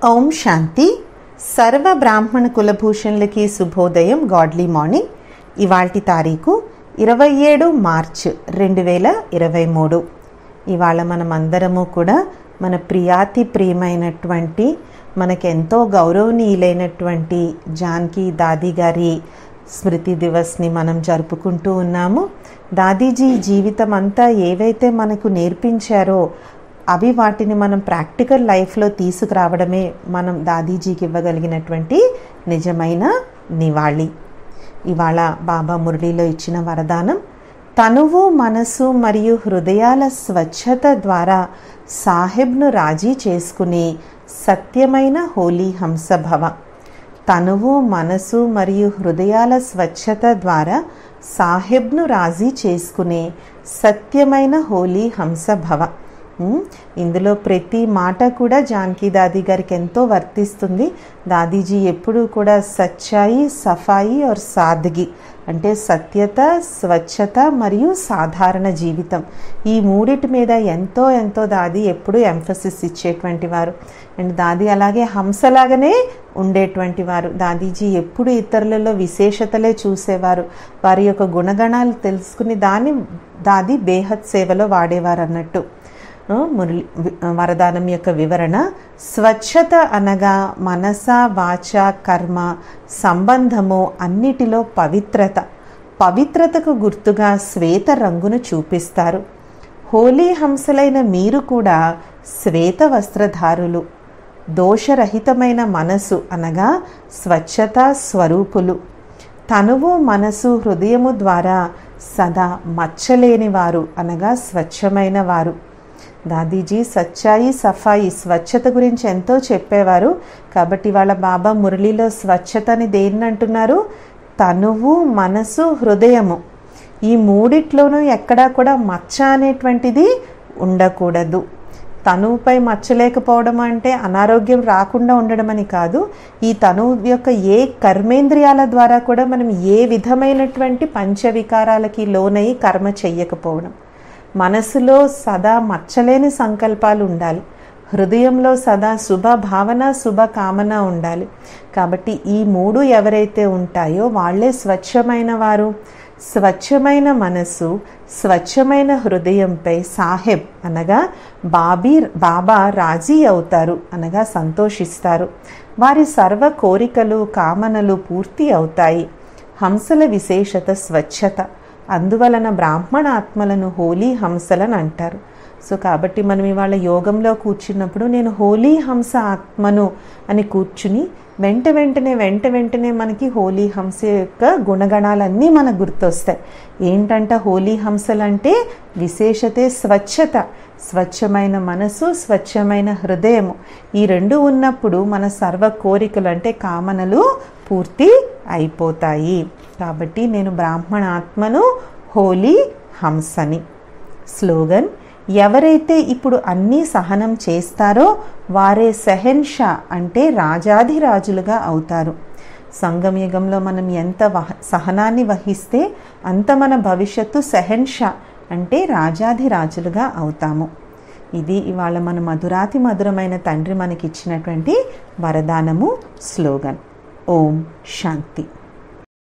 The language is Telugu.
ఓం శాంతి సర్వ బ్రాహ్మణ కులభూషణులకి శుభోదయం గాడ్లీ మార్నింగ్ ఇవాల్టి తారీఖు ఇరవై ఏడు మార్చ్ రెండు వేల ఇరవై మూడు ఇవాళ మనమందరము కూడా మన ప్రియాతి ప్రియమైనటువంటి మనకెంతో గౌరవనీయులైనటువంటి జాన్కీ దాది గారి స్మృతి దివస్ని మనం జరుపుకుంటూ ఉన్నాము దాదీజీ జీవితం అంతా ఏవైతే మనకు నేర్పించారో అవి వాటిని మనం ప్రాక్టికల్ లైఫ్లో తీసుకురావడమే మనం దాదీజీకి ఇవ్వగలిగినటువంటి నిజమైన నివాళి ఇవాళ బాబా మురళిలో ఇచ్చిన వరదానం తనువు మనసు మరియు హృదయాల స్వచ్ఛత ద్వారా సాహెబ్ను రాజీ చేసుకుని సత్యమైన హోలీ హంసభవ తనువు మనసు మరియు హృదయాల స్వచ్ఛత ద్వారా సాహెబ్ను రాజీ చేసుకునే సత్యమైన హోలీ హంసభవ ఇందులో ప్రతి మాట కూడా జానకి దాది గారికి ఎంతో వర్తిస్తుంది దాదీజీ ఎప్పుడూ కూడా సచ్చాయి సఫాయి ఆర్ సాదగి అంటే సత్యత స్వచ్ఛత మరియు సాధారణ జీవితం ఈ మూడిటి మీద ఎంతో ఎంతో దాది ఎప్పుడూ ఎంఫసిస్ ఇచ్చేటువంటి వారు అండ్ దాది అలాగే హంసలాగానే ఉండేటువంటి వారు దాదీజీ ఎప్పుడు ఇతరులలో విశేషతలే చూసేవారు వారి యొక్క గుణగణాలు తెలుసుకుని దాన్ని దాది బేహద్ సేవలో వాడేవారు అన్నట్టు మురళి వరదానం యొక్క వివరణ స్వచ్ఛత అనగా మనస వాచ కర్మ సంబంధము అన్నిటిలో పవిత్రత పవిత్రతకు గుర్తుగా శ్వేత రంగును చూపిస్తారు హోలీ హంసలైన మీరు కూడా శ్వేత వస్త్రధారులు దోషరహితమైన మనసు అనగా స్వచ్ఛత స్వరూపులు తనువు మనసు హృదయము ద్వారా సదా మచ్చలేని వారు అనగా స్వచ్ఛమైన వారు దాదీజీ సచ్చాయి సఫాయి స్వచ్ఛత గురించి ఎంతో చెప్పేవారు కాబట్టి వాళ్ళ బాబా మురళిలో స్వచ్ఛతని దేన్ని అంటున్నారు తనువు మనసు హృదయము ఈ మూడిట్లోనూ ఎక్కడా కూడా మచ్చ అనేటువంటిది ఉండకూడదు తనువుపై మచ్చలేకపోవడం అంటే అనారోగ్యం రాకుండా ఉండడం అని కాదు ఈ తనువు యొక్క ఏ కర్మేంద్రియాల ద్వారా కూడా మనం ఏ విధమైనటువంటి పంచవికారాలకి లోనై కర్మ చెయ్యకపోవడం మనసులో సదా మచ్చలేని సంకల్పాలు ఉండాలి హృదయంలో సదా శుభ భావన శుభ కామన ఉండాలి కాబట్టి ఈ మూడు ఎవరైతే ఉంటాయో వాళ్ళే స్వచ్ఛమైన వారు స్వచ్ఛమైన మనసు స్వచ్ఛమైన హృదయంపై సాహెబ్ అనగా బాబీ బాబా రాజీ అవుతారు అనగా సంతోషిస్తారు వారి సర్వ కోరికలు కామనలు పూర్తి అవుతాయి హంసల విశేషత స్వచ్ఛత అందువలన బ్రాహ్మణ ఆత్మలను హోలీ హంసలను అంటారు సో కాబట్టి మనం ఇవాళ యోగంలో కూర్చున్నప్పుడు నేను హోలీ హంస ఆత్మను అని కూర్చుని వెంట వెంటనే వెంట వెంటనే మనకి హోలీ హంస యొక్క గుణగణాలన్నీ మనకు గుర్తొస్తాయి ఏంటంట హోలీ హంసలంటే విశేషతే స్వచ్ఛత స్వచ్ఛమైన మనసు స్వచ్ఛమైన హృదయము ఈ రెండు ఉన్నప్పుడు మన సర్వ కోరికలు అంటే కామనలు పూర్తి అయిపోతాయి కాబట్టి నేను బ్రాహ్మణ ఆత్మను హోలీ హంసని స్లోగన్ ఎవరైతే ఇప్పుడు అన్నీ సహనం చేస్తారో వారే సెహెన్షా అంటే రాజాధిరాజులుగా అవుతారు సంగమయుగంలో మనం ఎంత వహ సహనాన్ని వహిస్తే అంత మన భవిష్యత్తు సెహెన్షా అంటే రాజాధిరాజులుగా అవుతాము ఇది ఇవాళ మన మధురాతి మధురమైన తండ్రి మనకిచ్చినటువంటి వరదానము స్లోగన్ ఓం శాంతి